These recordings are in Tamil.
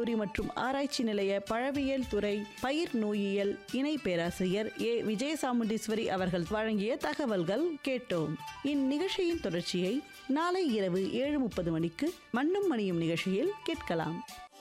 கல்லூரி மற்றும் ஆராய்ச்சி நிலைய பழவியல் துறை பயிர் நோயியல் இணை பேராசிரியர் ஏ விஜயசாமுண்டீஸ்வரி அவர்கள் வழங்கிய தகவல்கள் கேட்டோம் இந்நிகழ்ச்சியின் தொடர்ச்சியை நாளை இரவு ஏழு முப்பது மணிக்கு மண்ணும் மணியும் நிகழ்ச்சியில் கேட்கலாம்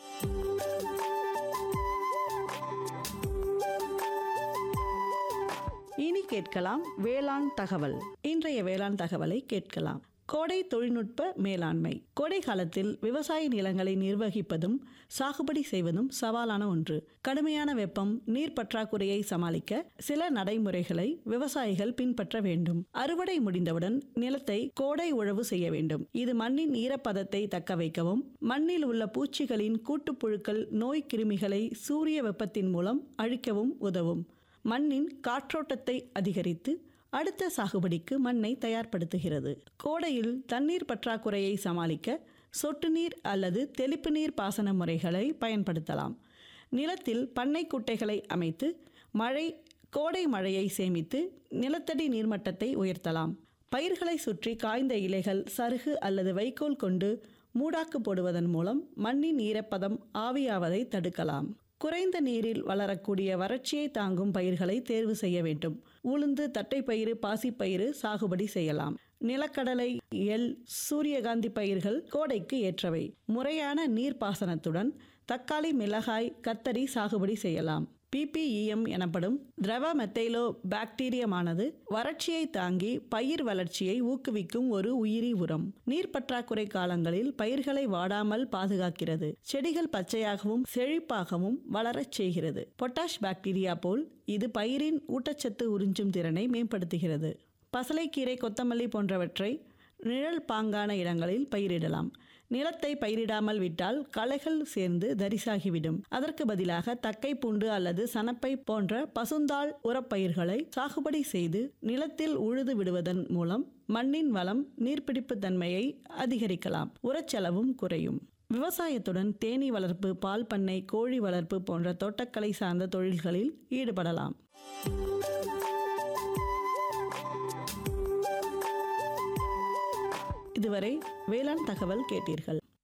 இனி கேட்கலாம் வேளாண் தகவல் இன்றைய வேளாண் தகவலை கேட்கலாம் கோடை தொழில்நுட்ப மேலாண்மை கோடை காலத்தில் விவசாய நிலங்களை நிர்வகிப்பதும் சாகுபடி செய்வதும் சவாலான ஒன்று கடுமையான வெப்பம் நீர் பற்றாக்குறையை சமாளிக்க சில நடைமுறைகளை விவசாயிகள் பின்பற்ற வேண்டும் அறுவடை முடிந்தவுடன் நிலத்தை கோடை உழவு செய்ய வேண்டும் இது மண்ணின் ஈரப்பதத்தை தக்க வைக்கவும் மண்ணில் உள்ள பூச்சிகளின் கூட்டுப்புழுக்கள் நோய் கிருமிகளை சூரிய வெப்பத்தின் மூலம் அழிக்கவும் உதவும் மண்ணின் காற்றோட்டத்தை அதிகரித்து அடுத்த சாகுபடிக்கு மண்ணை தயார்படுத்துகிறது கோடையில் தண்ணீர் பற்றாக்குறையை சமாளிக்க சொட்டு நீர் அல்லது தெளிப்பு நீர் பாசன முறைகளை பயன்படுத்தலாம் நிலத்தில் பண்ணை குட்டைகளை அமைத்து மழை கோடை மழையை சேமித்து நிலத்தடி நீர்மட்டத்தை உயர்த்தலாம் பயிர்களை சுற்றி காய்ந்த இலைகள் சருகு அல்லது வைக்கோல் கொண்டு மூடாக்கு போடுவதன் மூலம் மண்ணின் ஈரப்பதம் ஆவியாவதை தடுக்கலாம் குறைந்த நீரில் வளரக்கூடிய வறட்சியை தாங்கும் பயிர்களை தேர்வு செய்ய வேண்டும் உளுந்து தட்டைப்பயிறு பாசிப்பயிறு சாகுபடி செய்யலாம் நிலக்கடலை எள் சூரியகாந்தி பயிர்கள் கோடைக்கு ஏற்றவை முறையான நீர்ப்பாசனத்துடன் தக்காளி மிளகாய் கத்தரி சாகுபடி செய்யலாம் பிபிஇஎம் எனப்படும் திரவ மெத்தைலோ பாக்டீரியமானது வறட்சியை தாங்கி பயிர் வளர்ச்சியை ஊக்குவிக்கும் ஒரு உயிரி உரம் நீர் பற்றாக்குறை காலங்களில் பயிர்களை வாடாமல் பாதுகாக்கிறது செடிகள் பச்சையாகவும் செழிப்பாகவும் வளரச் செய்கிறது பொட்டாஷ் பாக்டீரியா போல் இது பயிரின் ஊட்டச்சத்து உறிஞ்சும் திறனை மேம்படுத்துகிறது பசலைக்கீரை கொத்தமல்லி போன்றவற்றை நிழல் பாங்கான இடங்களில் பயிரிடலாம் நிலத்தை பயிரிடாமல் விட்டால் களைகள் சேர்ந்து தரிசாகிவிடும் அதற்கு பதிலாக தக்கை பூண்டு அல்லது சனப்பை போன்ற பசுந்தாள் உரப்பயிர்களை சாகுபடி செய்து நிலத்தில் உழுது விடுவதன் மூலம் மண்ணின் வளம் நீர்பிடிப்பு தன்மையை அதிகரிக்கலாம் உரச்செலவும் குறையும் விவசாயத்துடன் தேனீ வளர்ப்பு பால் பண்ணை கோழி வளர்ப்பு போன்ற தோட்டக்கலை சார்ந்த தொழில்களில் ஈடுபடலாம் இதுவரை வேளாண் தகவல் கேட்டீர்கள்